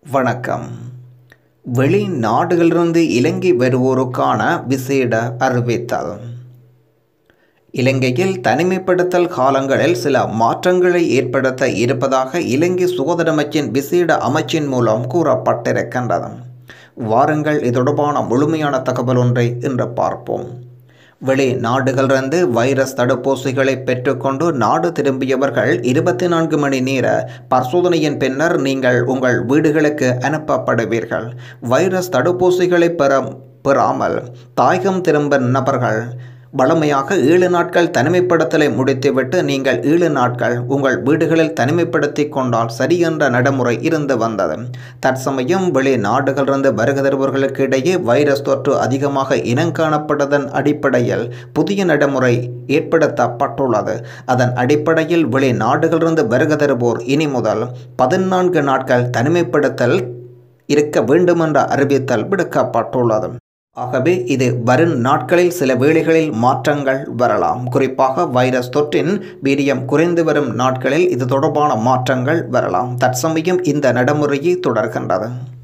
வணக்கம் வெளிநாடுகளிலிருந்து இலங்கை வருவோருக்கான விசேட அறிவித்தல் இலங்கையில் தனிமைப்படுத்தல் காலங்களில் சில மாற்றங்களை ஏற்படுத்த இருப்பதாக இலங்கை சுகாதார அமைச்சின் விசேட அமைச்சின் மூலம் கூறப்பட்டிருக்கின்றது வாருங்கள் இது தொடர்பான முழுமையான தகவல் ஒன்றை இன்று பார்ப்போம் வெளிநாடுகளிலிருந்து வைரஸ் தடுப்பூசிகளை பெற்றுக்கொண்டு நாடு திரும்பியவர்கள் இருபத்தி நான்கு மணி நேர பரிசோதனையின் பின்னர் நீங்கள் உங்கள் வீடுகளுக்கு அனுப்பப்படுவீர்கள் வைரஸ் தடுப்பூசிகளை பெற பெறாமல் தாயகம் திரும்பும் நபர்கள் வழமையாக ஏழு நாட்கள் தனிமைப்படுத்தலை முடித்துவிட்டு நீங்கள் ஏழு நாட்கள் உங்கள் வீடுகளில் தனிமைப்படுத்தி கொண்டால் சரி என்ற நடைமுறை இருந்து வந்தது தற்சமயம் வெளிநாடுகளிலிருந்து வருகை தருபவர்களுக்கு இடையே வைரஸ் தொற்று அதிகமாக இனங்காணப்பட்டதன் அடிப்படையில் புதிய நடைமுறை ஏற்படுத்தப்பட்டுள்ளது அதன் அடிப்படையில் வெளிநாடுகளிலிருந்து வருகை தருவோர் இனி முதல் பதினான்கு நாட்கள் தனிமைப்படுத்தல் இருக்க வேண்டுமென்ற அறிவித்தல் விடுக்கப்பட்டுள்ளது ஆகவே இது வரும் நாட்களில் சில வேளைகளில் மாற்றங்கள் வரலாம் குறிப்பாக வைரஸ் தொற்றின் வீரியம் குறைந்து வரும் நாட்களில் இது தொடர்பான மாற்றங்கள் வரலாம் தற்சமயம் இந்த நடைமுறையை தொடர்கின்றது